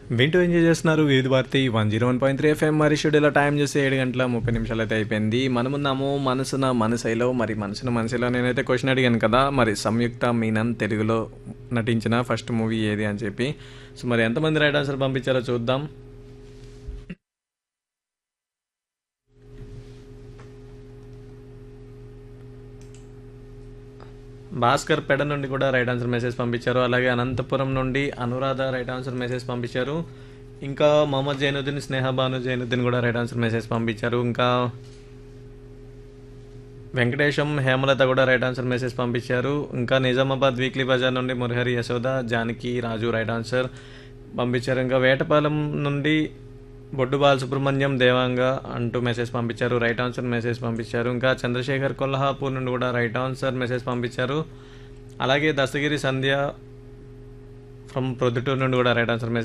వింటూ ఎంజాయ్ చేస్తున్నారు Vividh Bharati one zero one point three FM మరి షెడ్యూల్ టైం చూస్తే ఏడు గంటల ముప్పై నిమిషాలు అయితే అయిపోయింది మనమున్నాము మనసున మనసైలో మరి మనసున మనసులో నేనైతే క్వశ్చన్ అడిగాను కదా మరి సంయుక్త మీనన్ తెలుగులో నటించిన ఫస్ట్ మూవీ ఏది అని చెప్పి సో మరి ఎంతమంది రైట్ ఆన్సర్ పంపించారో చూద్దాం భాస్కర్ పెడ నుండి కూడా రైట్ ఆన్సర్ మెసేజ్ పంపించారు అలాగే అనంతపురం నుండి అనురాధ రైట్ ఆన్సర్ మెసేజ్ పంపించారు ఇంకా మొహమ్మద్ జైనుద్దీన్ స్నేహబాను జైనుద్దీన్ కూడా రైట్ ఆన్సర్ మెసేజ్ పంపించారు ఇంకా వెంకటేశం హేమలత కూడా రైట్ ఆన్సర్ మెసేజ్ పంపించారు ఇంకా నిజామాబాద్ వీక్లీ బజార్ నుండి మురహరి యశోద జానకి రాజు రైట్ ఆన్సర్ పంపించారు ఇంకా వేటపాలెం నుండి బొడ్డు బాలసుబ్రహ్మణ్యం దేవాంగ అంటూ మెసేజ్ పంపించారు రైట్ ఆన్సర్ మెసేజ్ పంపించారు ఇంకా చంద్రశేఖర్ కొల్హాపూర్ నుండి కూడా రైట్ ఆన్సర్ మెసేజ్ పంపించారు అలాగే దస్తగిరి సంధ్య ఫ్రమ్ ప్రొద్దుటూరు నుండి కూడా రైట్ ఆన్సర్ మెసేజ్